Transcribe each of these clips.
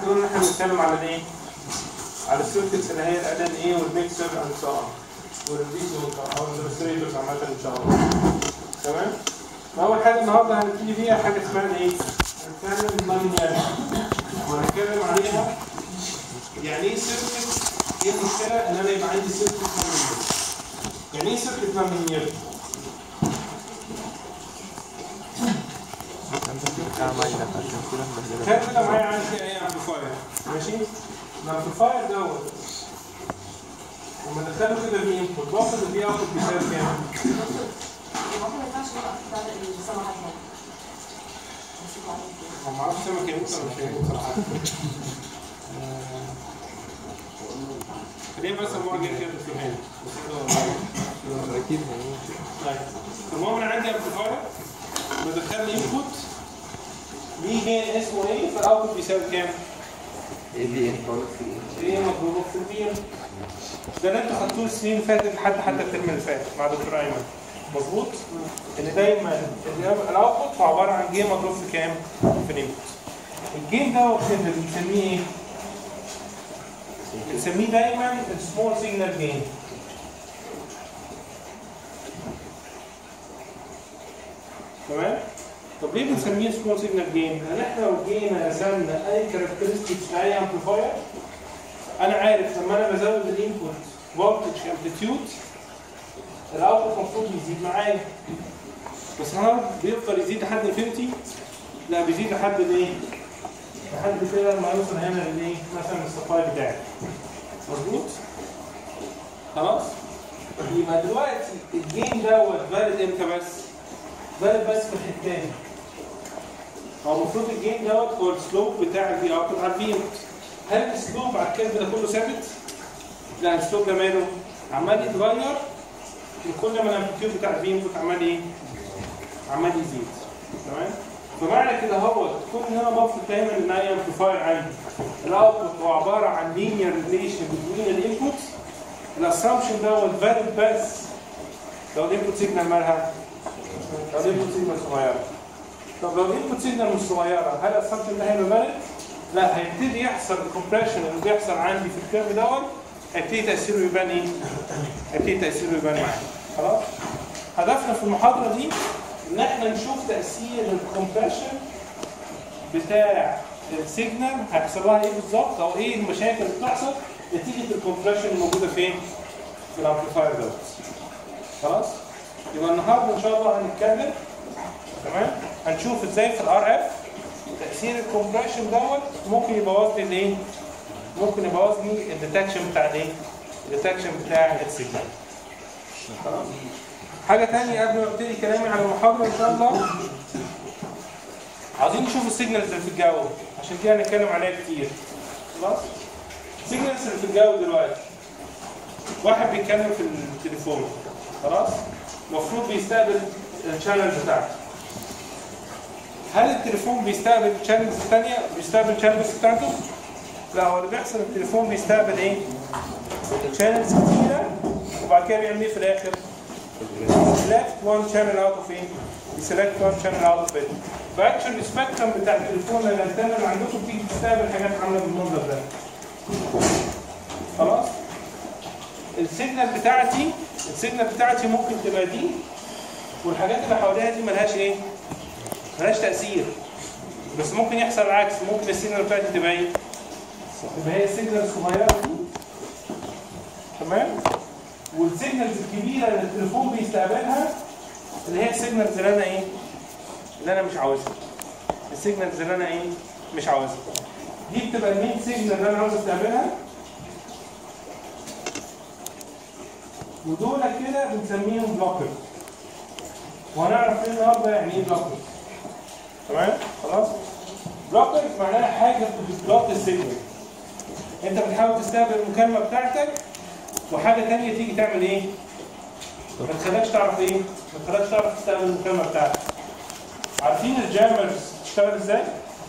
كنا احنا بنتكلم على الايه؟ على السيركتس اللي هي الادان ايه والميكسر اند سو اون والريديو او الريستريتورز عامه ان شاء الله تمام؟ فاول حاجه النهارده هنبتدي بيها حاجه اسمها الايه؟ هنتكلم مانيال وهنتكلم عليها يعني ايه سيركت؟ ايه المشكله ان انا يبقى عندي سيركت مانيال؟ يعني ايه سيركت مانيال؟ كان كده معايا عندي ايه امبليفاير ماشي؟ الامبليفاير دوت لما ادخله كده الانبوت باخد البي اوتبوت بيساوي كام؟ المفروض ما ينفعش يبقى بتاع السماحة دي. هو ما اعرفش سمك يموت ولا مش هيموت صراحه آه، خلينا بس المره الجايه كده تفهمني اكيد هيموت طيب المهم انا عندي امبليفاير بدخل لي انبوت ليه جين اسمه ايه فالاوتبوت بيساوي كام؟ ايه دي ايه خالص ايه مضروبه في البي ده اللي انتوا خدتوه السنين اللي فاتت لحد حتى الترم اللي فات مع دكتور ايمن مظبوط؟ ان دايما الاوتبوت هو عباره عن جيم مضروب في كام؟ في الانبوت الجيم ده هو كده بنسميه ايه؟ بنسميه دايما السمول سيجنال جيم تمام؟ طب ليه بنسميه سمول سيجنال جيم؟ لان احنا لو جينا رسمنا اي كاركترستكس في اي امبليفاير انا عارف لما انا بزود الانبوت فولتج امبليتيود الاوتبوت المفروض يزيد معايا بس هل بيفضل يزيد لحد انفينيتي؟ لا بيزيد لحد الايه؟ لحد كده لما يوصل هنا للايه؟ مثلا السبلاي بتاعي مظبوط؟ خلاص؟ يبقى دلوقتي الجيم دوت فالid امتى بس؟ فالid بس في الحته دي هو المفروض الجيم دوت هو السلوب بتاع الفي اوتبوت على الفي انبوت هل الاسلوب على الكلب ده كله ثابت؟ لا الاسلوب ده ماله؟ عمال يتغير وكل ما الامبليتيود بتاع الفي انبوت عمال ايه؟ عمال يزيد تمام؟ فمعنى كده هو كون ان انا بفرض دايما ان اي امبليفاير عندي الاوتبوت هو عباره عن لينير ريليشن بين الانبوت الاسامبشن دوت فاليد بس لو الانبوت سيجنال مالها؟ لو الانبوت سيجنال صغيره طب لو الانبوت سيجنال مش صغيره هل الاسامبشن ده هيبقى فاليد؟ لا هيبتدي يحصل الكومبريشن اللي بيحصل عندي في الكيرف دوت هيبتدي تاثيره يبان ايه؟ هيبتدي تاثيره يبان معايا خلاص؟ هدفنا في المحاضره دي ان احنا نشوف تاثير الكومبريشن بتاع السيجنال هيحصل لها ايه بالظبط او ايه المشاكل اللي بتحصل نتيجه الكومبريشن الموجوده فين؟ في الامبليفاير دوت خلاص؟ يبقى النهارده ان شاء الله هنتكلم تمام؟ هنشوف ازاي في الار اف تاثير الكومبريشن دوت ممكن يبوظ لي الايه؟ ممكن يبوظ لي الديتكشن بتاع الايه؟ الديتكشن بتاع السيجنال. خلاص؟ حاجه ثانيه قبل ما ابتدي كلامي عن المحاضره ان شاء الله عايزين نشوف السيجنالز اللي في الجو عشان كده هنتكلم عليها كتير. خلاص؟ السيجنالز اللي في الجو دلوقتي واحد بيتكلم في التليفون خلاص؟ المفروض بيستقبل الشانل بتاعته هل التليفون بيستقبل شانلز ثانيه بيستقبل شانلز بتاعته؟ لا هو اللي بيحصل التليفون بيستقبل ايه؟ شانلز كتيره وبعد كده بيعمل ايه في الاخر؟ select one channel out of ايه؟ select one channel out of it. فاكشن السبيكترم بتاع التليفون اللي الانتنه اللي عندكم بتيجي تستقبل حاجات عامله بالمنظر ده. خلاص؟ السيجنال بتاعتي السيجنال بتاعتي ممكن تبقى دي والحاجات اللي حواليها دي ملهاش ايه؟ ملهاش تأثير بس ممكن يحصل العكس ممكن السيجنال بتاعتي تبقى ايه؟ تبقى هي السيجنال الصغيرة دي تمام؟ والسيجنالز الكبيرة اللي التليفون بيستقبلها اللي هي السيجنالز اللي انا ايه؟ اللي انا مش عاوزها السيجنالز اللي انا ايه؟ مش عاوزها دي بتبقى المين سيجنال اللي انا عاوز استقبلها ودول كده بنسميهم بلوكر وهنعرف ايه النهارده يعني ايه بلوكر تمام خلاص بلوكر معناها حاجه بتبلوك السيجنال انت بتحاول تستقبل المكالمه بتاعتك وحاجه ثانيه تيجي تعمل ايه؟ ما تخليكش تعرف ايه؟ ما تخليكش تعرف تستقبل المكالمه بتاعتك عارفين الجامرز بتشتغل ازاي؟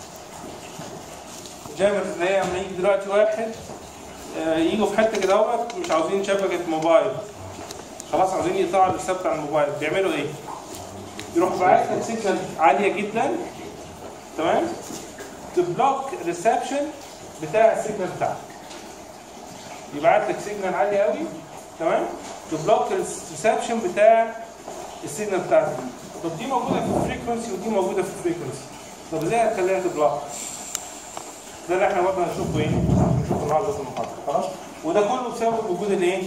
الجامرز اللي هي لما يجي دلوقتي واحد آه، يجوا في حته كده اهوت مش عاوزين شبكه موبايل خلاص عاوزين يقطعوا الحساب بتاع الموبايل بيعملوا ايه؟ يروح باعت لك سيجنال عاليه جدا تمام؟ تبلوك ريسبشن بتاع السيجنال بتاعك يبعت لك سيجنال عالي قوي تمام تبلوك الريسبشن بتاع السيجنال بتاعتك طب دي موجوده في الفريكونسي ودي موجوده في الفريكونسي طب ازاي هتخليها تبلوك ده اللي احنا برضه هنشوفه ايه هنشوفه النهارده في المحاضره خلاص وده كله بسبب وجود الايه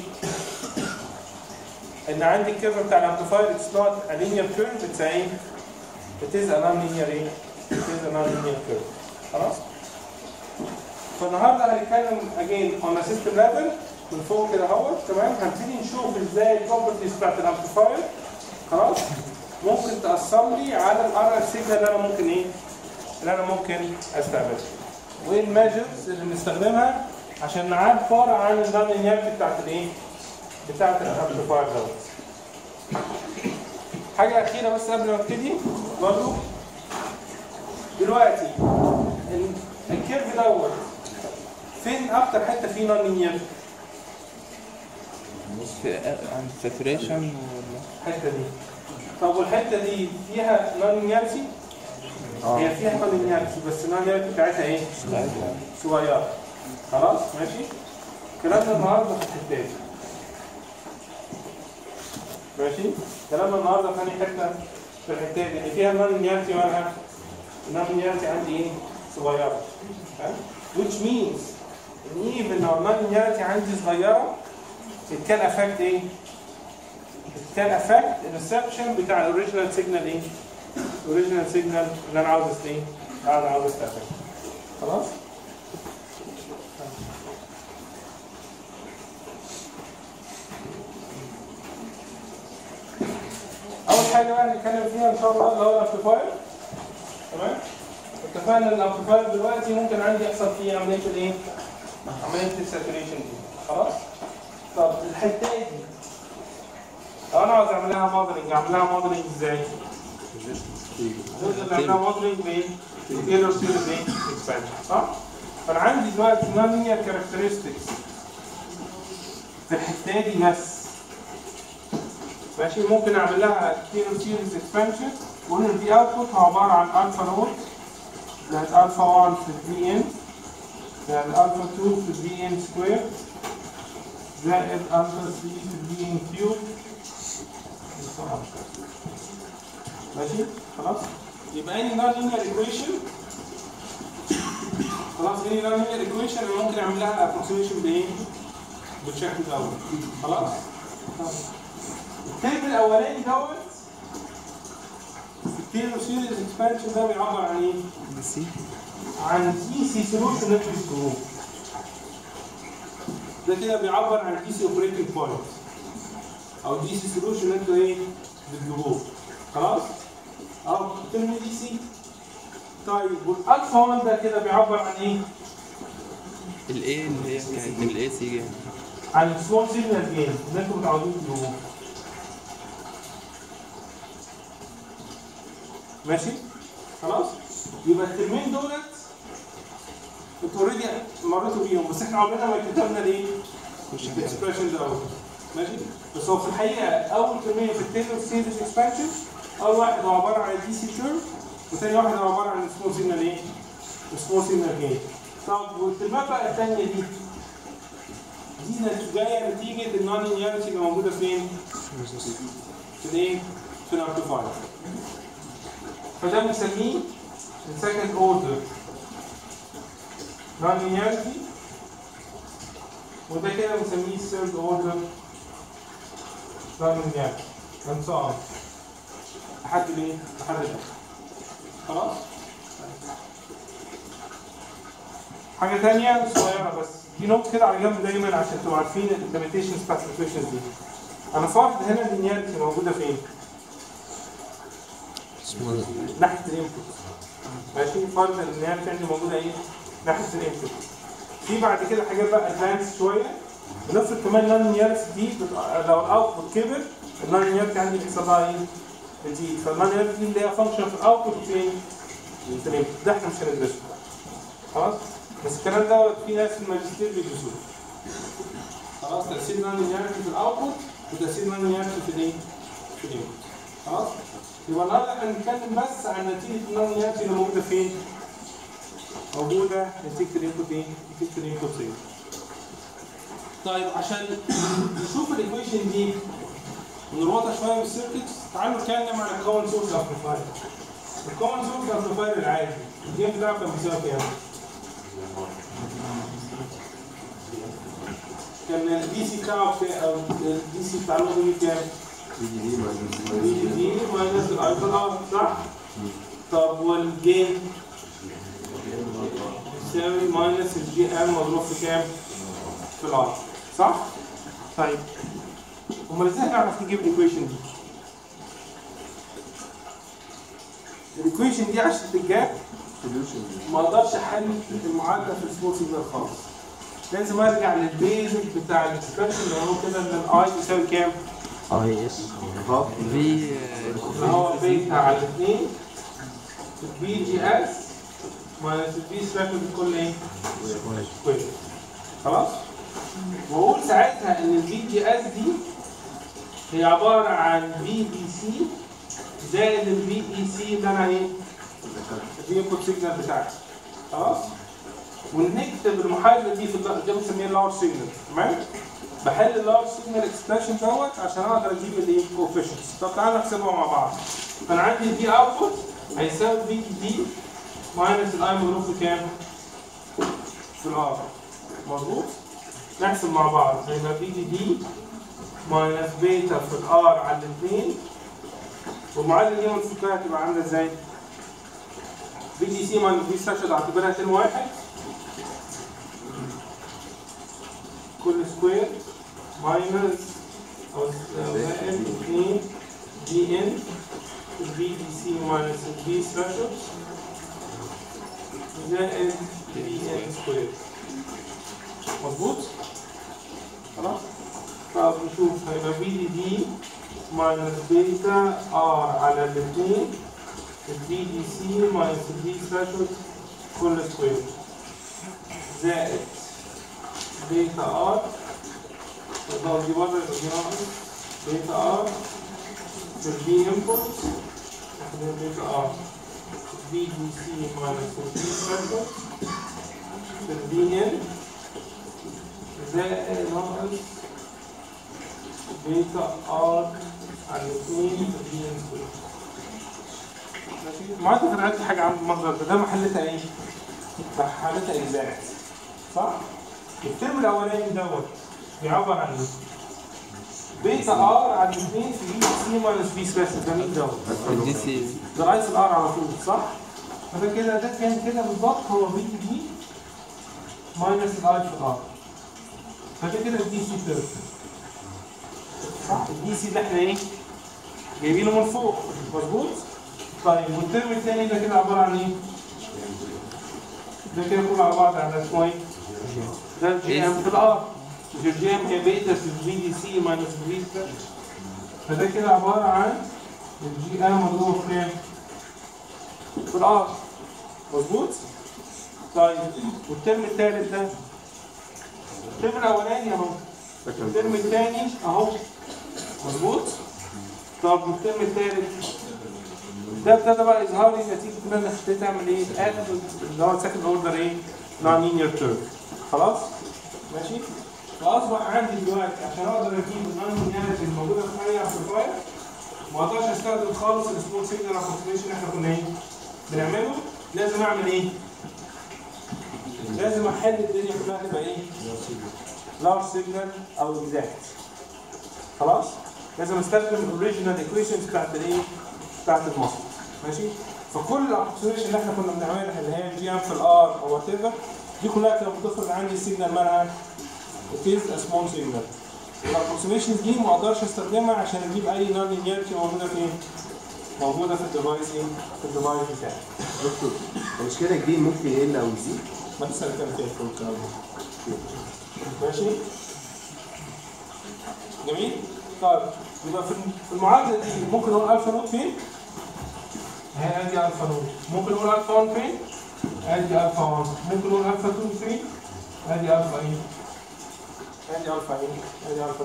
ان عندي الكيرف بتاع الامبليفاير اتس نوت ا لينير كيرف اتس ايه it is a non-linear ايه it is a non-linear curve خلاص فالنهارده هنتكلم again on a system level من فوق كده اهوت تمام هنبتدي نشوف ازاي البروبرتيز بتاعت الامبليفاير خلاص ممكن تاثر لي على الار سيجنال اللي انا ممكن ايه اللي انا ممكن استعملها وايه الميجرز اللي بنستخدمها عشان نعبر عن النون بتاعت الايه بتاعت الامبليفاير دوت حاجه اخيره بس قبل ما ابتدي برضه دلوقتي ال- الكيرف دوت فين اكتر حته فيه نون لينير في عند ساتوريشن ولا الحته دي طب والحته دي فيها نون لينيرتي هي فيها نون لينيرتي بس النون لينيرتي بتاعتها ايه ساعتها صغيره خلاص ماشي كلامنا النهارده في الحته دي ماشي كلامنا النهارده في أنهي حته في الحته دي اللي فيها نون لينيرتي مالها النون لينيرتي عندي ايه صغيره فاهم؟ which means ان even لو النون لينيرتي عندي صغيره it can affect ايه it can affect الريسبشن بتاع الاوريجينال سيجنال ايه الاوريجينال سيجنال اللي انا عاوز است- ايه انا عاوز استفاد خلاص اول حاجه بقى هنتكلم فيها ان شاء الله اللي هو الامبليفاير تمام اتفقنا ان الامبليفاير دلوقتي ممكن عندي يحصل فيه عمليه الايه عمليه الساتوريشن دي خلاص طب الحته دي لو انا عاوز اعمل لها موديلنج اعمل لها موديلنج ازاي؟ الجزء اللي عملها موديلنج بايه؟ تيلر سيريز ايه؟ اكسبانشن صح؟ فانا عندي دلوقتي نون لينير كاركترستكس في الحته دي بس ماشي ممكن اعمل لها تيلر سيريز اكسبانشن وان الفي اوتبوت هو عباره عن الفا نوت زائد الفا 1 في الفي ان زائد الفا 2 في الفي ان سكوير زائد الفا 3 في الفي ان كيوب ماشي خلاص يبقى اني نون لينير ايكويشن خلاص اني نون لينير ايكويشن انا ممكن اعمل لها ابروكسيميشن بايه؟ بالشكل دوت خلاص الترم الاولاني دوت التيلر سيريز اكسبانشن ده بيعبر عن ايه؟ بسي عن دي سي سولوشن نتورك جروب ده كده بيعبر عن دي سي اوبريتنج بوينت او دي سي سولوشن نتورك ايه؟ بالجروب خلاص؟ او ترم دي سي طيب والالفا 1 ده كده بيعبر عن ايه؟ الاي اللي هي كانت الاي سي عن السمول سيجنال جين اللي انتم متعودين تجيبوه ماشي خلاص يبقى الترمين دولت انتوا اوريدي مريتوا بيهم بس احنا عمرنا ما كتبنا ليه؟ الاكسبريشن ده ماشي بس هو في الحقيقه اول ترمين في التيلر سيريز اكسبانشن اول واحد هو عباره عن الدي سي كيرف وثاني واحد هو عباره عن السمول سيجنال ايه؟ السمول سيجنال جين طب والترمات بقى الثانيه دي دي نت- جايه نتيجه النون لينياريتي اللي موجوده فين؟ في الايه؟ في الامبليفاير فده بنسميه السكند اوردر نون لينياريتي وده كده بنسميه الثيرد اوردر نون لينياريتي and so on لحد الايه؟ لحد ده خلاص؟ حاجه ثانيه صغيره بس دي نقطه كده على جنب دايما عشان تبقوا عارفين الليميتيشنز بتاعت الايكويشنز دي انا فرض هنا اللينياريتي موجوده فين؟ ناحيه الانبوت ماشي فرض اللينياريتي عندي موجوده ايه؟ ناحيه الانبوت في بعد كده حاجات بقى ادفانس شويه بنفرض كمان النون لينياريتي دي بت- لو الاوتبوت كبر النون لينياريتي عندي بيحصل لها ايه؟ بتزيد فالنون لينياريتي دي اللي هي فانكشن في الاوتبوت فين؟ في الانبوت ده احنا مش هندرسه خلاص بس الكلام ده في ناس في الماجستير بيدرسوه خلاص تاثير النون لينياريتي في الاوتبوت وتاثير النون لينياريتي في الايه؟ في الانبوت خلاص يبقى النهارده احنا هنتكلم بس عن نتيجه النون لينياريتي اللي موجوده فين؟ موجوده نتيجه الانبوت ايه؟ نتيجه الانبوت سيجنال طيب عشان نشوف الايكويشن دي ونربطها شويه بالسيركتس تعالوا نتكلم عن الكومن سورس امبليفاير الكومن سورس امبليفاير العادي الجيم بتاعه كان بيساوي كام؟ كان الدي سي بتاعه بكام او الدي سي بتاع اللغه دي كام؟ دي دي ماينس الاي في الار صح؟ طب والجين يساوي ماينس الجي ام مضروب في كام؟ في الار صح؟ طيب امال ازاي هنعرف نجيب الايكويشن دي؟ الايكويشن دي عشان تتجاب ما اقدرش احل المعادله في السمول سيجنال خالص لازم ارجع للبيزك بتاع الاكسبرشن اللي هو كده ان الاي يساوي كام؟ اي اس في اللي هو بيتا على الاثنين البي جي اس ماينس البي سباكل بكل ايه؟ سكوير خلاص؟ واقول ساعتها ان البي جي اس دي هي عباره عن بي بي سي زائد البي اي سي اللي انا ايه؟ دي انبوت سيجنال بتاعتي خلاص؟ ونكتب المحايله دي في الل- دي بنسميها اللارج سيجنال تمام؟ بحل اللارج سيجنال اكسبريشن دوت عشان اقدر اجيب الايه؟ كوفيشنتس طب تعالى نحسبهم مع بعض فانا عندي الدي اوتبوت هيساوي بي دي ماينس الاي مضروب في كام؟ في الار مظبوط؟ نحسب مع بعض هيبقى بي دي دي ماينس بيتا في الار على الاثنين والمعادله دي منفكها هتبقى عامله ازاي؟ بي دي سي ماينس بي ستاشر اعتبرها ترم واحد كل سكوير ماينس او زائد 2 دي ان البي دي سي ماينس البي ستاشر زائد بي ان سكوير مظبوط؟ خلاص؟ طب نشوف هيبقى بي دي دي ماينس بيتا ار على الاثنين البي دي سي ماينس البي ثريشولد كل سكوير زائد بيتا ار تقدر دي بره يبقى دي ناقص بيتا ار في البي انبوت ناخد بيتا ار بي دي سي ماينس البي ثريشولد في البي ان زائد ناقص بيتا ار على الاثنين في البي ان سكوير ماشي ما انت عرفت حاجه عن المنظر ده ده محلتها ايه؟ محلتها اجزاء صح؟ الترم الاولاني دوت بيعبر عن ايه؟ بيتا ار على الاثنين في بي سي ماينس بي سبيس ده مين دوت؟ الدي سي ده رئيس الار على طول صح؟ فده كده ده كان كده بالظبط هو بي دي ماينس الاي في الار فده كده الدي سي تيرم صح؟ الدي سي اللي احنا ايه؟ جايبينه من فوق مظبوط؟ طيب والترم الثاني ده كده عباره عن ايه؟ ده كده كله على بعض على اسمه ايه؟ ده الجي ام في الار مش الجي ام هي بيتا في البي دي سي ماينس البي فده كده عباره عن الجي ام مضروب فين؟ في الار مظبوط؟ طيب والترم الثالث ده الترم الاولاني اهو الترم الثاني اهو مظبوط؟ طب والترم الثالث ده ابتدى بقى يظهر لي نتيجه ان انا ابتديت اعمل ايه؟ اخد اللي هو سكند اوردر ايه؟ نون لينير تيرم خلاص؟ ماشي؟ فاصبح عندي دلوقتي عشان اقدر اجيب النون لينيرتي الموجوده في اي امبليفاير ما اقدرش استخدم خالص السمول سيجنال ابروكسيميشن احنا كنا ايه؟ بنعمله لازم اعمل ايه؟ لازم احل الدنيا كلها تبقى ايه؟ لارج سيجنال او اكزاكت خلاص؟ لازم استخدم الاوريجينال ايكويشنز بتاعت الايه؟ بتاعت المصدر ماشي؟ فكل الابروكسيميشن اللي احنا كنا بنعملها اللي هي جي ام في الار او وات ايفر دي كلها كانت بتخرج عندي السيجنال مالها it is a small signal الابروكسيميشن دي ما اقدرش استخدمها عشان اجيب اي نون لينيرتي موجوده فين؟ موجوده في الديفايس ايه؟ في الديفايس بتاعي دكتور هو مش كده الجيم ممكن يقل او يزيد؟ ما لسه هنتكلم فيها في الكلام ده ماشي جميل طيب يبقى في في المعادله دي ممكن نقول الفا نوت فين؟ اهي ادي الفا نوت ممكن نقول الفا 1 فين؟ ادي الفا 1 ممكن نقول الفا 2 فين؟ ادي الفا ايه؟ ادي الفا ايه؟ ادي الفا 2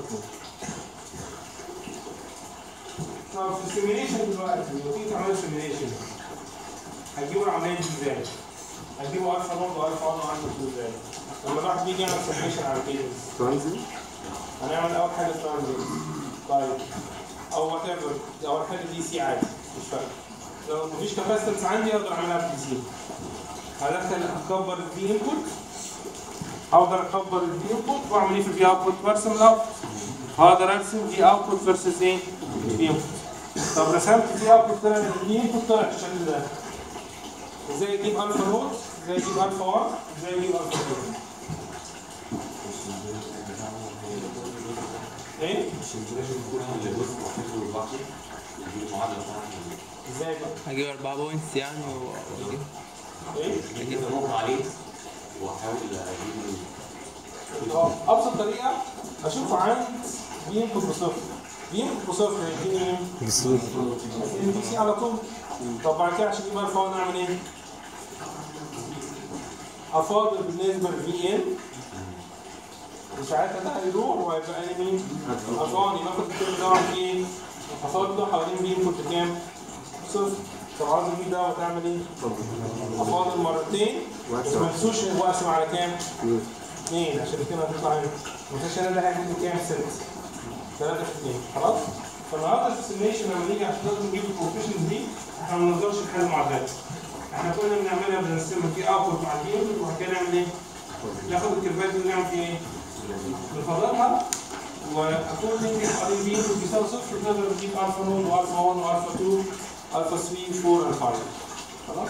طب في السيميليشن دلوقتي لما تيجي تعمل سيميليشن هتجيبوا العمليه دي ازاي؟ هتجيبوا الفا نود والفا 1 والفا 2 ازاي؟ لما الواحد بيجي يعمل سميشن على الكيبلز ترانزيت هنعمل اول حاجه ترانزيت طيب او وات ايفر اول حاجه دي سي عادي مش فارقه لو مفيش كاباسيتنس عندي اقدر اعملها بدي سي هدخل اكبر الفي انبوت اقدر اكبر الفي انبوت واعمل ايه في الفي اوتبوت برسم الاوت هقدر ارسم في اوتبوت فيرسز ايه؟ في انبوت طب رسمت في اوتبوت طلع الفي انبوت طلع بالشكل ده ازاي اجيب الفا نوت ازاي اجيب الفا 1 ازاي اجيب الفا 2 ايه؟ ازاي بقى؟ هجيب 4 بوينتس يعني و- واجيب ايه؟ اجيب اه ابسط طريقه اشوف عند بي انبوت بصفر بي انبوت بصفر هيديني ايه؟ هيديني دي سي على طول طب بعد كده عشان اجيب الفا 1 اعمل ايه؟ افاضل بالنسبه للفي ان وساعتها ده هيروح وهيبقى لي مين؟ الفا 1 يبقى اخد الترم ده واعمل ايه؟ افاضله حوالين بي انبوت بكام؟ صفر طب عاوز اجيب ده وتعمل ايه؟ افاضل مرتين بس ما تنسوش ان بقسم على كام؟ اثنين عشان كده هتطلع هنا المنتشر هنا ده هياخد كام؟ ست ثلاثة في اثنين خلاص؟ فالنهارده في السيميشن لما نيجي عشان نقدر نجيب الكوفيشنز دي احنا ما بنقدرش نحل معادلات احنا كنا بنعملها بنقسمها في اوتبوت مع الجيم وبعد كده نعمل ايه؟ ناخد الكيرفات دي ونعمل فيها ايه؟ نفضلها واكون نيجي حوالين بي بيساوي صفر نقدر نجيب الفا نود والفا 1 والفا 2 الفا 3 4 and 5 خلاص؟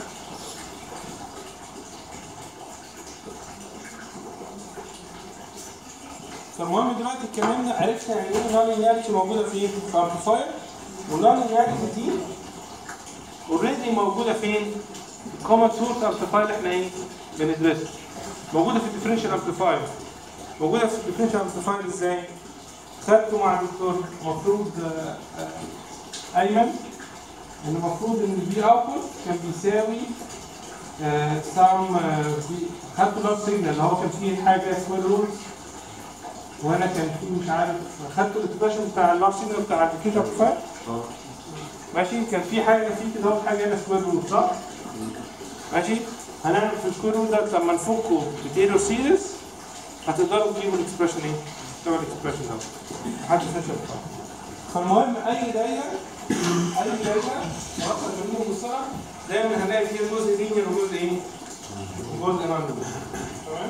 فالمهم دلوقتي اتكلمنا عرفنا يعني ايه نون لينياريتي موجوده فين؟ في امبليفاير والنون لينياريتي دي اوريدي موجوده فين؟ الكومن سورس امبليفاير اللي احنا ايه؟ بندرسه موجوده في الديفرنشال امبليفاير موجوده في الديفرنشال امبليفاير ازاي؟ خدته مع الدكتور المفروض آه، آه، ايمن ان المفروض ان البي اوتبوت كان بيساوي سام خدته لوب سيجنال اللي هو كان فيه حاجه سكوير روت وهنا كان في مش عارف خدتوا الاكسبريشن بتاع اللوب سيجنال بتاع الابلكيشن امبليفاير ماشي كان في حاجه في كده اهو حاجه هنا سكوير روت صح؟ ماشي هنعمل في السكوير روت ده لما نفكه بتيلو سيريز هتقدروا تجيبوا الاكسبريشن ايه؟ تبع الاكسبريشن ده محدش يفهم فالمهم اي دايره اي دايره خلاص هنجيبهم بسرعه دايما هنلاقي فيها جزء لينير وجزء ايه؟ جزء نون تمام؟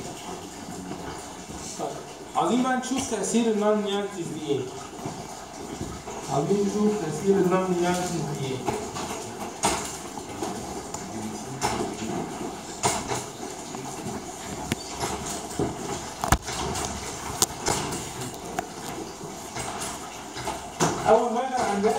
طيب عايزين بقى نشوف تاثير النون لينياريتيز دي ايه؟ عايزين نشوف تاثير النون لينياريتيز دي ايه؟ اول مانع عندنا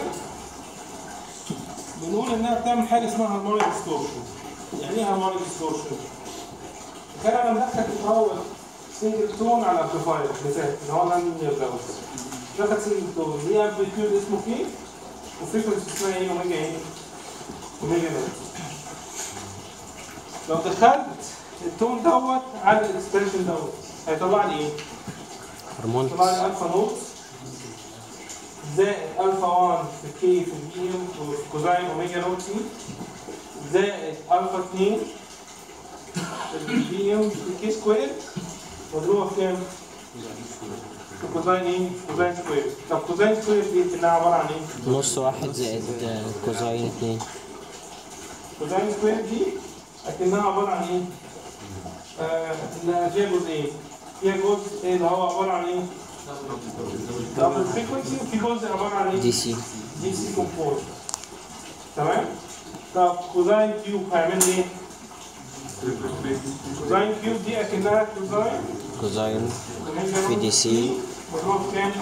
بنقول انها بتعمل حاجه اسمها هارمونيك ديستورشن يعني ايه هارمونيك ديستورشن؟ كان انا مدخل في الاول سنجل تون على الامبليفاير مثال اللي هو نان دوت دخل سنجل تون ليه امبليتيود اسمه كي وفريكونسي اسمها ايه اوميجا ايه؟ اوميجا نوت لو دخلت التون دوت على الاكسبريشن دوت هيطلع لي ايه؟ هرمون طلع لي الفا نوت زائد الفا 1 في كي في البي ام وفي كوزاين اوميجا نوت سي زائد الفا 2 في البي ام في كي سكوير مضروبه في كام؟ في كوزاين ايه؟ في كوزاين سكوير طب كوزاين سكوير دي كلها عباره عن ايه؟ نص واحد زائد آه، كوزاين اتنين كوزاين سكوير دي اكنها عباره عن ايه؟ آه انها فيها جزئين فيها جزء ايه اللي هو عباره عن ايه؟ دبل فريكونسي وفي جزء عباره عن ايه؟ دي سي دي سي كومبوز تمام طب كوزاين كيوب هيعمل لي ايه؟ كوزاين كيوب دي اكنها كوزاين كوزاين أوميجا في دي سي. مضروب في كام؟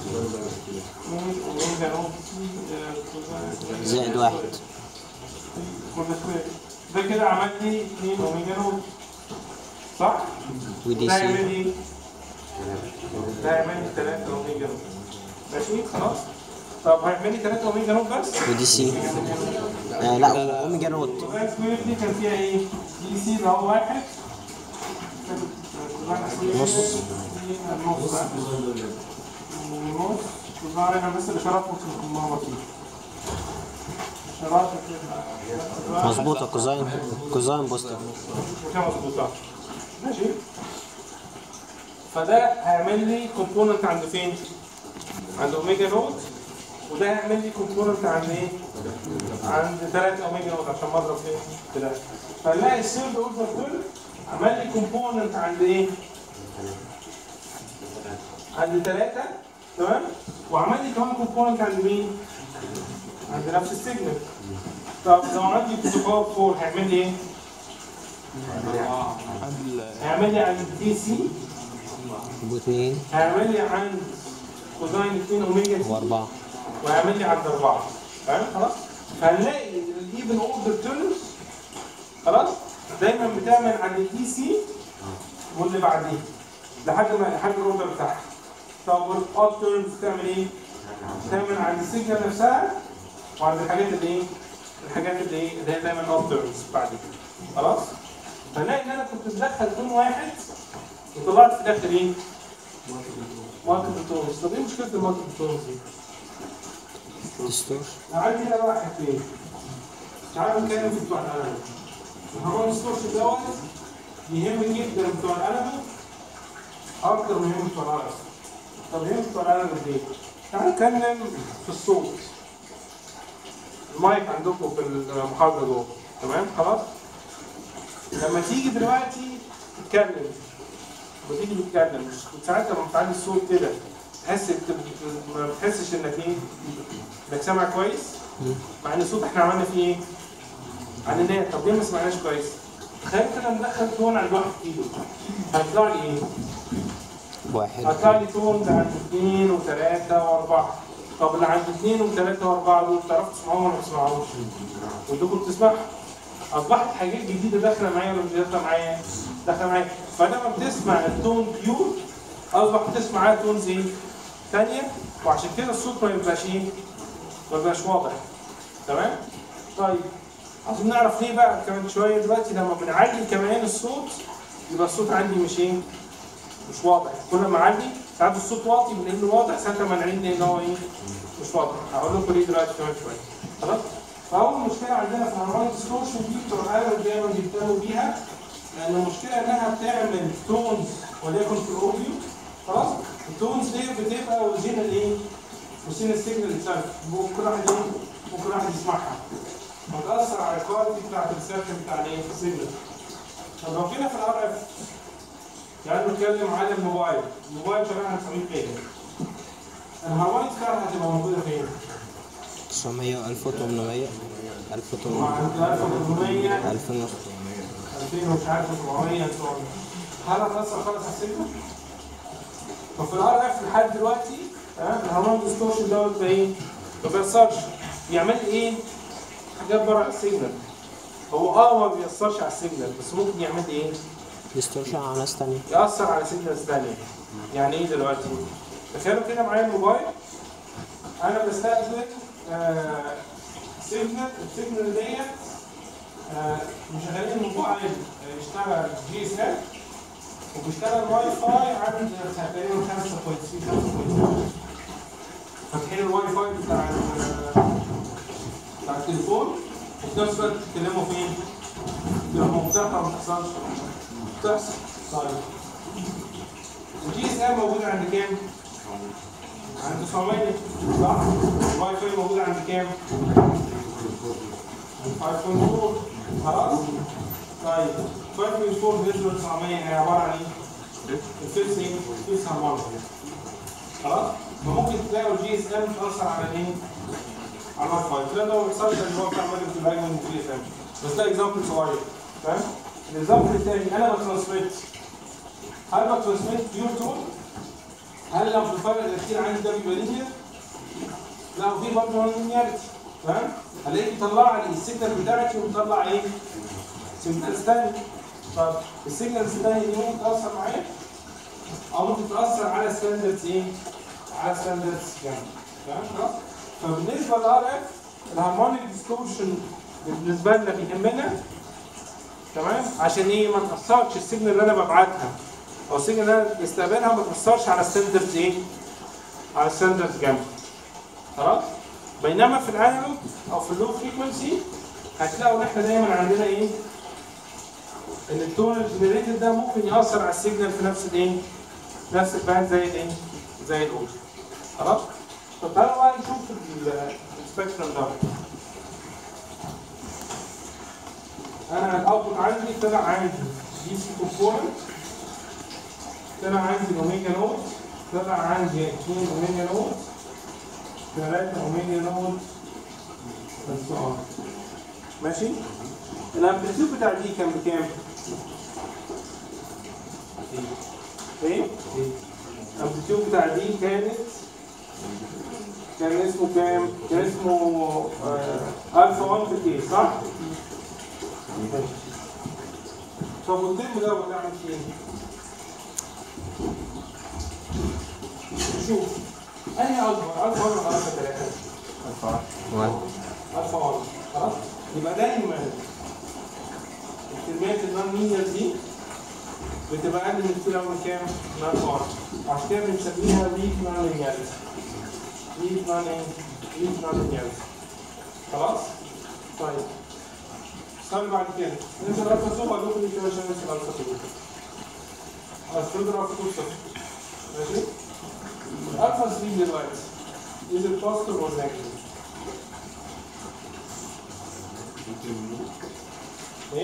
أوميجا نوت سي، آه، كوزاين- زائد واحد كل سكوير. ده كده عمل لي 2 اوميجا نوت صح؟ ودي ده يعمل سي لي ده يعمل لي 3 اوميجا نوت ماشي خلاص طب هيعمل لي 3 اوميجا نوت بس ودي سي آه لا اوميجا نوت كوزاين سكوير دي كان فيها ايه؟ دي سي اللي هو واحد نص. نص نص نص كوزاين انا بس الاشارات ممكن تكون مرة فيه شراطة كده. مظبوطة كوزاين كوزاين بوزيتيف كده مظبوطة ماشي فده هيعمل لي كومبوننت عند فين؟ عند اوميجا نوت وده هيعمل لي كومبوننت عند ايه؟ عند 3 اوميجا نوت عشان مضرب فين؟ كده فنلاقي السيرد اوردر دول عمل لي كومبوننت عند ايه؟ عند 3 تمام؟ وعمل لي كمان كومبوننت عند مين؟ عند نفس السيجنال طب لو عندي بروتوكول 4 هيعمل لي ايه؟ هيعمل لي عند دي سي واثنين هيعمل لي عند كوزاين 2 اوميجا سي واربعة وهيعمل لي عند اربعه فاهم خلاص؟ فهنلاقي الايفن اوردر تيرمز خلاص دايما بتعمل عند الدي سي واللي بعديه لحد ما لحد الاوردر بتاعها طب والاود تيرمز بتعمل ايه؟ بتعمل عند السيجنال نفسها وعند الحاجات اللي ايه؟ الحاجات اللي ايه؟ اللي هي دايما اوت تيرمز بعد كده خلاص؟ فنلاقي ان انا كنت مدخل تون واحد وطلعت في الاخر ايه؟ مالتيبل تونز طب ايه مشكله المالتيبل تونز دي؟ ديستورشن عندي هنا بقى حاجتين تعالوا نتكلم في بتوع القلم الهرمون ستورش دوت يهم جدا بتوع القلم اكتر من يهم بتوع القلم طب يهم بتوع القلم ليه؟ تعالوا نتكلم في الصوت المايك عندكم في المحاضره جوه تمام خلاص لما تيجي دلوقتي تتكلم لما تيجي تتكلم مش ساعات لما بتعلي الصوت كده تحس بت- ما بتحسش انك ايه انك سامع كويس مع ان الصوت احنا عملنا فيه ايه؟ علناه طب ليه ما سمعناش كويس؟ تخيل كده ندخل تون عند واحد كيلو هيطلع لي ايه؟ واحد هيطلع لي تون ده عند اثنين وثلاثة وأربعة طب اللي عند اثنين وثلاثة وأربعة دول تعرفوا تسمعوهم ولا ما تسمعوهمش؟ كلكم بتسمعوا أصبحت حاجات جديدة داخلة معايا ولا مش داخلة معايا؟ داخلة معايا فلما بتسمع التون بيور أصبح بتسمع معاه تونز ايه؟ ثانية وعشان كده الصوت ما يبقاش ايه؟ ما يبقاش واضح تمام؟ طيب عايزين نعرف ليه بقى كمان شوية دلوقتي لما بنعلي كمان الصوت يبقى الصوت عندي مش ايه؟ مش واضح كل ما اعلي ساعات الصوت واطي من انه واضح ساعات ما نعلي ان هو ايه مش واضح هقول لكم ليه دلوقتي كمان شويه خلاص فاول مشكله عندنا في الهرمون ديستورشن دي بتوع القلم دايما بيهتموا بيها لان المشكله انها بتعمل تونز وليكن في الاوديو خلاص التونز دي بتبقى وزين الايه؟ وزين السيجنال itself ممكن واحد ايه؟ ممكن واحد يسمعها وتاثر على الكواليتي بتاعت الريسبشن بتاع الايه؟ السيجنال طب لو جينا في الار اف تعالوا نتكلم على الموبايل الموبايل شغال على 900 ميجا الهارمونيك كار هتبقى موجوده فين؟ 900 1800 1800 عند 1800 2000 ونص 2000 ومش عارف 700 هل هتأثر خالص على السيجنال؟ طب في الار اف لحد دلوقتي تمام الهارمونيك ديستورشن دوت ده ايه؟ ما بيأثرش يعمل لي ايه؟ حاجات بره السيجنال هو اه ما بيأثرش على السيجنال بس ممكن يعمل لي ايه؟ ديستورشن على ناس تانية يأثر على سيجنالز ثانية. يعني ايه دلوقتي؟ تخيلوا كده معايا الموبايل انا بستخدم آه سيجنال السيجنال ديت آه مشغلين الموبايل آه، يشتغل جي اس ام وبيشتغل واي فاي عند تقريبا 5.6 5.7 فاتحين الواي فاي بتاع ال- بتاع التليفون وفي نفس الوقت بتتكلموا فين؟ تبقى بتحصل ولا ما بتحصلش؟ بتحصل طيب الجي اس ام موجود عند كام؟ عند 900 صح؟ الواي فاي موجود عند كام؟ عند 5.4 خلاص؟ طيب 5.4 بالنسبه ل 900 هي عباره عن ايه؟ الفيكس ايه؟ الفيكس هارمونيك خلاص؟ فممكن تلاقوا الجي اس ام تاثر على ايه؟ على الواي فاي الكلام ده ما بيحصلش اللي هو بتاع ماجنت اللاين من الجي اس ام بس ده اكزامبل صغير فاهم؟ الاكزامبل الثاني انا بترانسميت هل بترانسميت بيور تون؟ هل الامبليفاير الاخير عندي ده بيبقى لينير؟ لا وفي برضه نون لينياريتي فاهم؟ هلاقي بيطلع لي السيجنال بتاعتي وبيطلع ايه؟ سيجنالز ثانيه طب السيجنالز الثانيه دي ممكن تاثر معايا او ممكن تاثر على ستاندردز ايه؟ على ستاندردز جامد تمام خلاص؟ فبالنسبه للار اف الهارمونيك ديستورشن بالنسبه لنا بيهمنا تمام عشان ايه ما تاثرش السيجنال اللي انا ببعتها او السيجنال اللي انا بستقبلها ما تاثرش على ستاندردز ايه؟ على ستاندردز جامد خلاص؟ بينما في الانالوج او في اللو فريكونسي هتلاقوا ان احنا دايما عندنا ايه؟ ان التون الجنريتد ده ممكن ياثر على السيجنال في نفس الايه؟ نفس الباند زي الايه؟ زي الاوديو خلاص؟ طب تعالوا بقى نشوف ال- السبيكترم ده انا الاوتبوت عندي طلع عندي دي سي كومبوننت طلع عندي الاوميجا نوت طلع عندي 2 اوميجا نوت 3 اوميجا نوت بس اه ماشي الامبليتيود بتاع دي كان بكام؟ ايه؟ الامبليتيود بتاع دي كانت كان اسمه كام؟ كان اسمه آه، الفا 1 في كي صح؟ طب والترم ده بنعمل فيه ايه؟ شوف انهي اكبر؟ الفا 1 ولا الفا 3؟ واحد الفا 1 خلاص؟ يبقى دايما الكميات النون لينير دي بتبقى اقل من كتير من كام؟ من الفا 1 عشان كده بنسميها ويك نون لينيرز ويك نون ويك نون لينيرز خلاص؟ طيب السؤال بعد كده ننزل الفا 2 ولا ممكن نكتب عشان ننزل الفا 2 خلاص نضرب الفا 2 صفر ماشي؟ الفا 3 دلوقتي is it positive or negative؟ ايه؟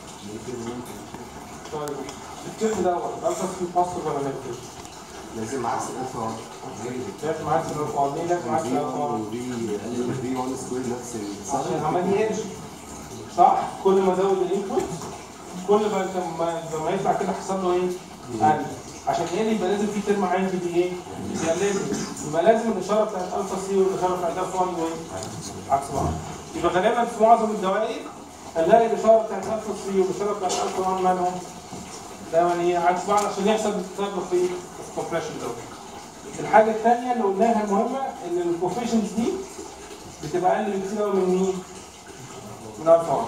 طيب الترم دوت الفا 3 positive ولا negative؟ لازم عكس الالفا 1 لازم عكس الالفا 1 ليه لازم عكس الالفا 1؟ في 1 سكوير نفس عشان عمال يقلش صح كل ما ازود الانبوت كل ما انت ما لما يطلع كده حصل له ايه؟ قل عشان يقل يبقى لازم في ترم عندي دي ايه؟ يقلل يبقى لازم الاشاره بتاعت الفا سي والاشاره بتاعت الفا 1 ايه؟ عكس بعض يبقى غالبا في معظم الدوائر هنلاقي الاشاره بتاعت الفا سي والاشاره بتاعت الفا 1 مالهم؟ دايما ايه؟ عكس بعض عشان يحصل تطابق في الكومبريشن دوت الحاجه الثانيه اللي قلناها المهمه ان الكوفيشنز دي بتبقى اقل بكتير قوي من مين؟ من الفا 1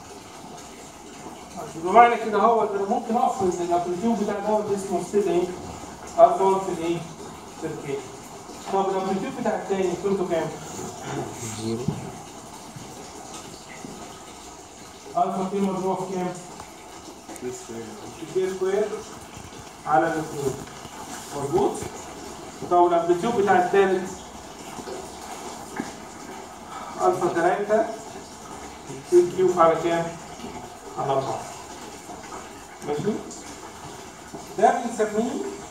بمعنى كده هو انا ممكن افرض ان الامبليتيود بتاع دوت اسمه ستيل ايه؟ الفا 1 في الايه؟ في الكي طب الامبليتيود بتاع الثاني قيمته كام؟ زيرو الفا كي مضروبه في كام؟ في كي سكوير على الاثنين مظبوط؟ طب الامبليتيود بتاع الثالث الفا 3 في كيوب على كام؟ على 4 ماشي؟ ده بنسميه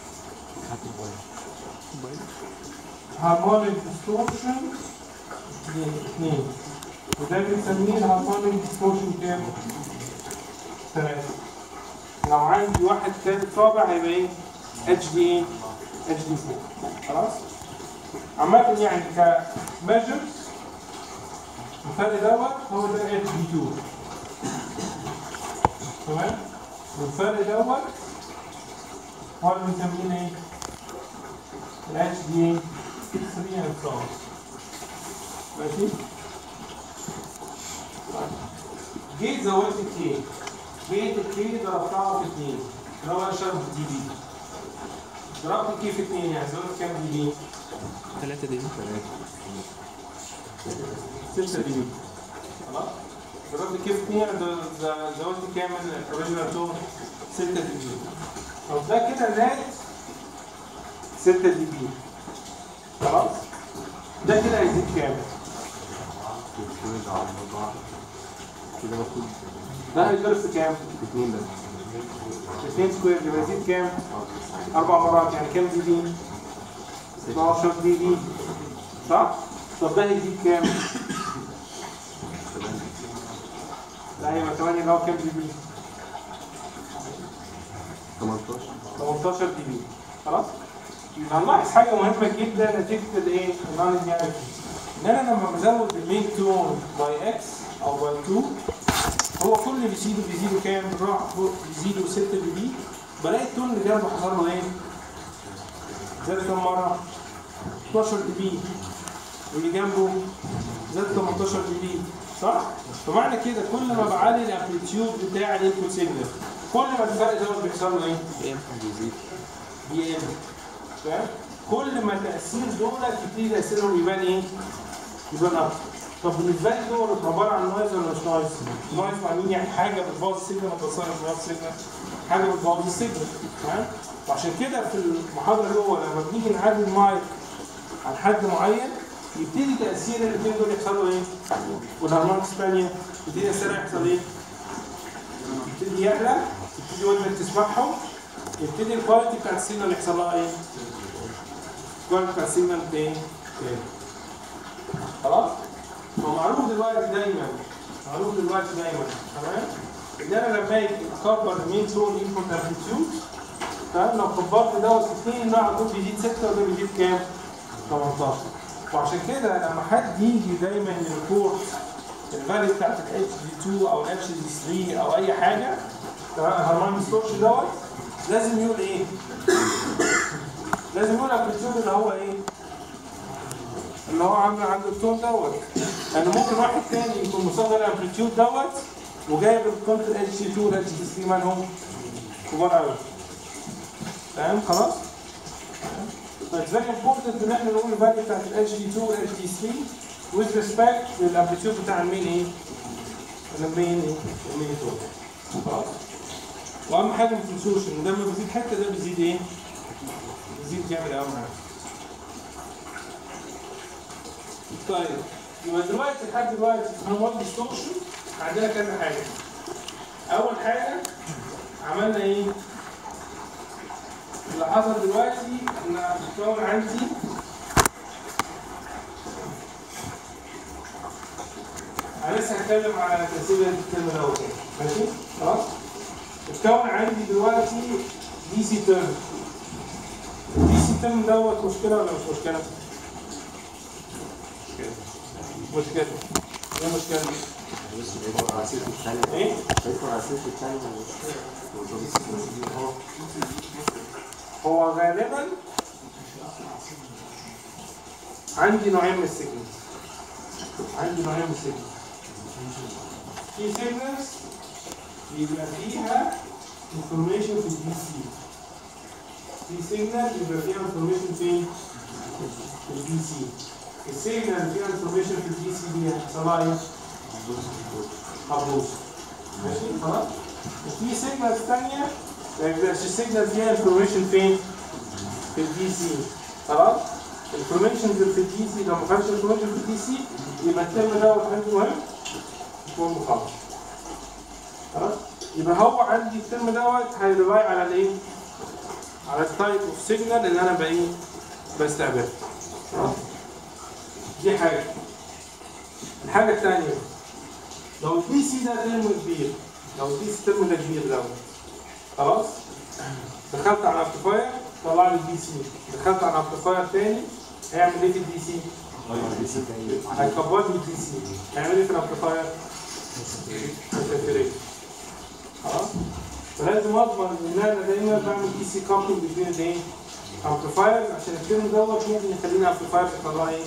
هارمونيك ديستورشن اثنين وده بنسميه الهارمونيك ديستورشن كام؟ ثلاثة لو عندي واحد ثالث رابع هيبقى ايه؟ اتش دي ايه؟ اتش دي 4 خلاص؟ عامة يعني كميجرز الفرق دوت هو ده اتش دي 2 تمام؟ والفرق دوت هو اللي بنسميه ايه؟ الاتش دي 3 and so on ماشي؟ جيت زودت الكي جيت الكي ضربتها في 2 اللي هو شرط دي بي ضربت الكي في 2 يعني زودت كام دي بي؟ 3 دي 6 دي بي خلاص ضربت الكي في 2 يعني ز- ز- زودت كام من الاوريجينال تون 6 دي بي طب ده كده نات 6 دي بي خلاص ده كده هيزيد كام؟ كده المفروض ده هيضرب في كام؟ اثنين بس 2 سكوير يبقى يزيد كام؟ اربع مرات يعني كام دي بي؟ 12 دي بي صح؟ طب ده هيجيب كام؟ لا هيبقى 8 اللي هو كام دي بي؟ 18 18 دي بي خلاص؟ يبقى هنلاحظ حاجة مهمة جدا نتيجة الايه؟ النون لينياريتي ان انا لما بزود المين تون باي اكس او باي 2 هو كل اللي بيزيدوا بيزيدوا كام؟ راح فوق بيزيدوا 6 دي بي بلاقي التون اللي جنبه حصل له ايه؟ زاد كام مرة؟ 12 دي بي واللي جنبه زاد 18 دي بي صح؟ فمعنى كده كل ما بعلي الامبليتيود بتاع الانبوت سيجنال كل ما الفرق دوت بيحصل له ايه؟ بيقل فاهم؟ كل ما تأثير دول يبتدي تأثيرهم يبان ايه؟ يبان اكتر طب بالنسبه لي دول عباره عن نويز ولا مش نويز؟ نويز معنين يعني حاجه بتبوظ السيجنال ما توصلش بتبوظ السيجنال حاجه بتبوظ السيجنال تمام؟ وعشان كده في المحاضره الاولى لما بنيجي نعدي المايك عن حد معين يبتدي تاثير الاثنين دول يحصلوا ايه؟ والهرمونكس الثانيه يبتدي تاثيرها يحصل ايه؟ يبتدي يعلى يبتدي ودنك تسمعهم يبتدي الكواليتي بتاعت السيجنال يحصل لها ايه؟ الكواليتي بتاعت السيجنال ايه؟ تاني خلاص؟ هو معروف دلوقتي دايما معروف دلوقتي دايما تمام؟ ان انا لما اجي اكبر المين تون انبوت امبليتيود تمام لو كبرت دوت في اثنين ده على طول بيزيد 6 وده بيزيد كام؟ 18 وعشان كده لما حد يجي دايما يريبورت الفاليو بتاعت ال HD2 او ال HD3 او اي حاجه تمام هرمان ستورش دوت لازم يقول ايه؟ لازم يقول امبليتيود اللي هو ايه؟ اللي هو عامل عند التون دوت لان ممكن واحد تاني يكون مصدر الامبليتيود دوت وجايب الكونت ال HD2 وال HD3 مالهم كبار قوي تمام خلاص؟ It's very important ان احنا نقول الفاليو بتاعت ال HD2 وال HD3 with respect للامبليتيود بتاع المين ايه؟ المين ايه؟ المين تون خلاص؟ واهم حاجه ما تنسوش ان ده لما بيزيد حته ده بيزيد ايه؟ بيزيد جامد قوي معاك. طيب يبقى دلوقتي لحد دلوقتي في هرمون ديستورشن عندنا كذا حاجه. اول حاجه عملنا ايه؟ اللي حصل دلوقتي ان الكون عندي انا لسه هتكلم على تاثير الترم دوت ماشي خلاص الكون عندي دلوقتي دي سي ترم دي سي ترم دوت مشكله ولا مش مشكله؟ مشكله ايه المشكله دي؟ هيدخل على السيف الثاني ايه؟ هيدخل على السيف الثاني هو غالبا عندي نوعين من السيجنالز عندي نوعين من السيجنالز في سيجنالز بيبقى فيها انفورميشن في الدي سي في سيجنال بيبقى فيها انفورميشن فين؟ في الدي سي السيجنال اللي فيها انفورميشن في الدي سي دي هيحصل لها ايه؟ هتبوظ ماشي خلاص؟ وفي سيجنالز ثانيه ما يبقاش السيجنال فيها انفورميشن فين؟ في الدي سي خلاص؟ الانفورميشن في الدي سي لو ما كانش انفورميشن في الدي سي يبقى الترم دوت عندي مهم يكون مخلص خلاص؟ يبقى هو عندي الترم دوت هيريلاي على الايه؟ على التايب اوف سيجنال اللي انا بايه؟ بستقبلها خلاص؟ دي حاجه الحاجه الثانيه لو الدي سي ده ترم كبير لو الدي سي ترم ده كبير دوت خلاص دخلت على امبليفاير طلع لي الدي سي دخلت على امبليفاير تاني هيعمل ايه في الدي سي؟ هيكبر لي الدي سي هيعمل ايه في الامبليفاير؟ هيساتوريت خلاص فلازم اضمن ان انا دايما بعمل دي سي كابلنج بين الايه؟ امبليفاير عشان الترم دوت ممكن يخليني امبليفاير يطلع ايه؟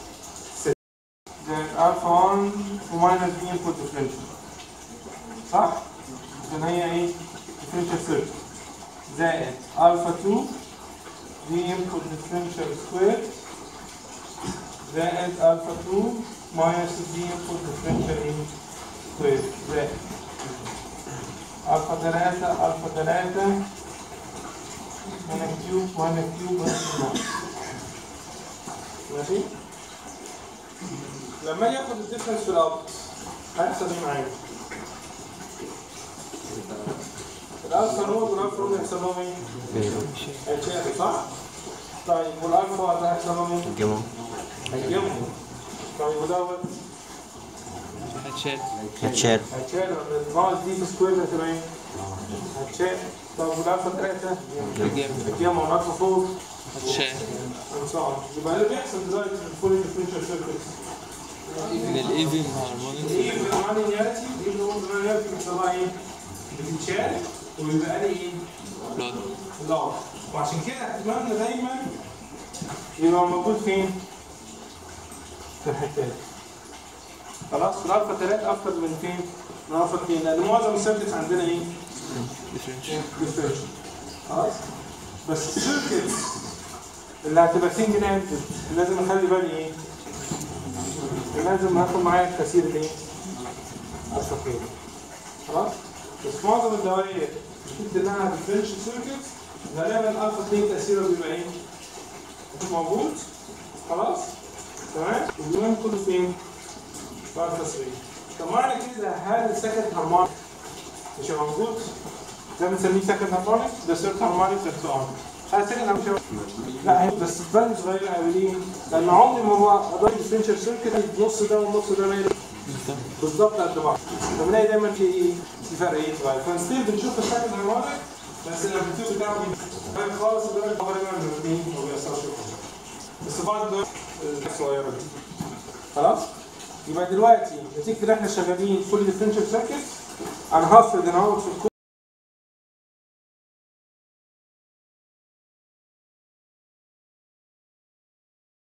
ده الفا 1 وماينس بي انبوت ديفرنشال صح؟ عشان هي ايه؟ differential circuit زائد alpha 2 دي input differential square زائد alpha 2 minus دي input differential in square زائد alpha 3 alpha 3 هنا كيوب وهنا كيوب وهنا كيوب ماشي؟ لما اجي اخد الديفرنس في الاوت هيحصل ايه معايا؟ الالفا نود والالفا نود هيحصل لهم ايه؟ هيتشالوا صح؟ طيب والالفا ده هيحصل لهم ايه؟ الجمع هيتجمعوا طيب ودوت هتشال هتشال هيتشالوا الناقص دي في سكوير هتبقى ايه؟ هتشال طب والالفا ثلاثة الجمع هيتجمعوا والالفا فوق هتشال وصعد يبقى اللي بيحصل دلوقتي في الفول ديفرنشال سيركتس من الايفن هارمونيك ايه في الرانياتي ايه اللي هو الرانياتي بيحصل لها ايه؟ بتتشال ويبقى لي ايه؟ بلاد لا وعشان كده اتمنى دايما يبقى موجود فين؟ في الحته دي خلاص في الالفا 3 اكتر من فين؟ من الفا 2 لان معظم السيركتس عندنا ايه؟ ديفرنشال ديفرنشال خلاص بس السيركتس اللي هتبقى سنجل اندد لازم اخلي بالي ايه؟ لازم هاخد معايا الكثير الايه؟ الفا كيلو خلاص؟ بس في معظم الدوائر شفت انها ديفرنشال سيركتس غالبا الفا 2 تاثيره بيبقى ايه؟ موجود خلاص؟ تمام؟ واليوم كله فين؟ في الفا 3 طب معنى كده هل السكند هارمونيك مش موجود؟ ده بنسميه سكند هارمونيك ده ثيرد هارمونيك ده ثيرد هل سكند هارمونيك لا هي بس تبان صغيره قوي ليه؟ لان عمري ما هو قضايا ديفرنشال سيركت النص ده والنص ده مايل بالظبط قد بعض فبنلاقي دايما في ايه؟ في فرق ايه صغير فنستيل بنشوف السكند هارمونيك بس الامبليتيود بتاعه بيبقى خالص ده الخبر ده من الاثنين ما بيأثرش خالص. بس بعد ده الصغيره دي خلاص؟ يبقى دلوقتي نتيجه ان احنا شغالين فول ديفرنشال سيركت انا هفرض ان هو في الكود